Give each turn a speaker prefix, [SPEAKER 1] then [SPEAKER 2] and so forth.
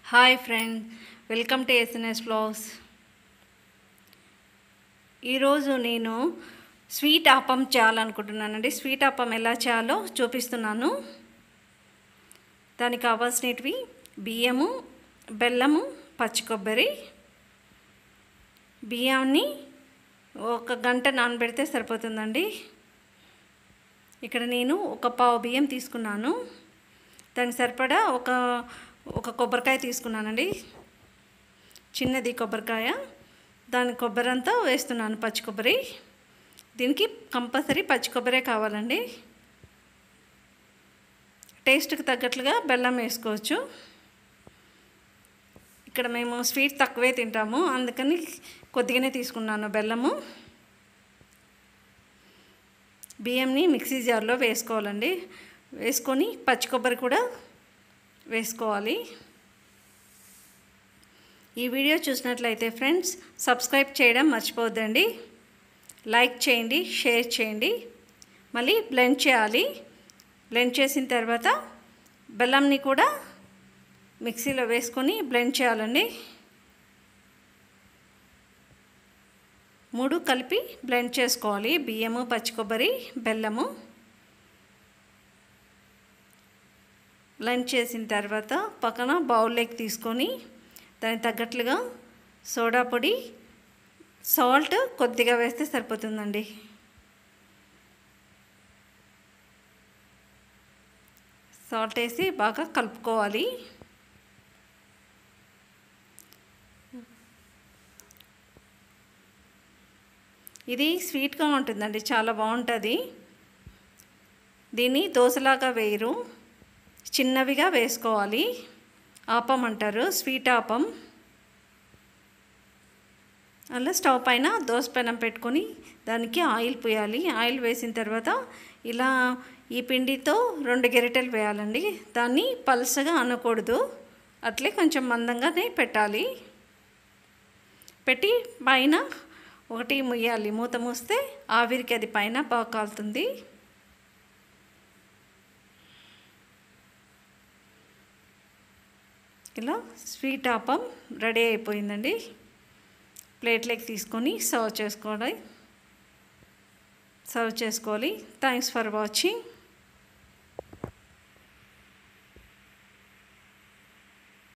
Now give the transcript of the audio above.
[SPEAKER 1] hi friend welcome to SNS blogs ఈరోజు నేను sweet ఆపం చేయాలనుకుంటున్నానండి sweet ఆపం ఎలా చేయాలో చూపిస్తున్నాను దానికి కావాల్సినవి బియ్యము బెల్లము పచ్చి కొబ్బరి బియ్యాన్ని ఒక గంట నానబెడితే సరిపోతుందండి ఇక్కడ నేను ఒక పావు బియ్యం తీసుకున్నాను దానికి సరిపడా ఒక ఒక కొబ్బరికాయ తీసుకున్నానండి చిన్నది కొబ్బరికాయ దాని కొబ్బరి అంతా వేస్తున్నాను పచ్చి కొబ్బరి దీనికి కంపల్సరీ పచ్చి కొబ్బరే కావాలండి టేస్ట్కి తగ్గట్లుగా బెల్లం వేసుకోవచ్చు ఇక్కడ మేము స్వీట్ తక్కువే తింటాము అందుకని కొద్దిగానే తీసుకున్నాను బెల్లము బియ్యంని మిక్సీ జార్లో వేసుకోవాలండి వేసుకొని పచ్చి కొబ్బరి కూడా వేసుకోవాలి ఈ వీడియో చూసినట్లయితే ఫ్రెండ్స్ సబ్స్క్రైబ్ చేయడం మర్చిపోద్దండి లైక్ చేయండి షేర్ చేయండి మళ్ళీ బ్లెండ్ చేయాలి బ్లెండ్ చేసిన తర్వాత బెల్లంని కూడా మిక్సీలో వేసుకొని బ్లెండ్ చేయాలండి మూడు కలిపి బ్లెండ్ చేసుకోవాలి బియ్యము పచ్చి కొబ్బరి బెల్లము బ్లెండ్ చేసిన తర్వాత పక్కన బౌల్లోకి తీసుకొని దానికి తగ్గట్లుగా సోడా పొడి సాల్ట్ కొద్దిగా వేస్తే సరిపోతుందండి సాల్ట్ వేసి బాగా కలుపుకోవాలి ఇది స్వీట్గా ఉంటుందండి చాలా బాగుంటుంది దీన్ని దోశలాగా వేయరు చిన్నవిగా వేసుకోవాలి ఆపం అంటారు స్వీట్ ఆపం అలా స్టవ్ పైన దోశ పెనం పెట్టుకొని దానికి ఆయిల్ పోయాలి ఆయిల్ వేసిన తర్వాత ఇలా ఈ పిండితో రెండు గెరిటెలు వేయాలండి దాన్ని పలసగా అనకూడదు అట్లే కొంచెం మందంగానే పెట్టాలి పెట్టి పైన ఒకటి ముయ్యాలి మూత మూస్తే ఆవిరికి అది పైన బాగా కాలుతుంది ఇలా స్వీట్ ఆపం రెడీ అయిపోయిందండి ప్లేట్లోకి తీసుకొని సర్వ్ చేసుకోవాలి సర్వ్ చేసుకోవాలి థ్యాంక్స్ ఫర్ వాచింగ్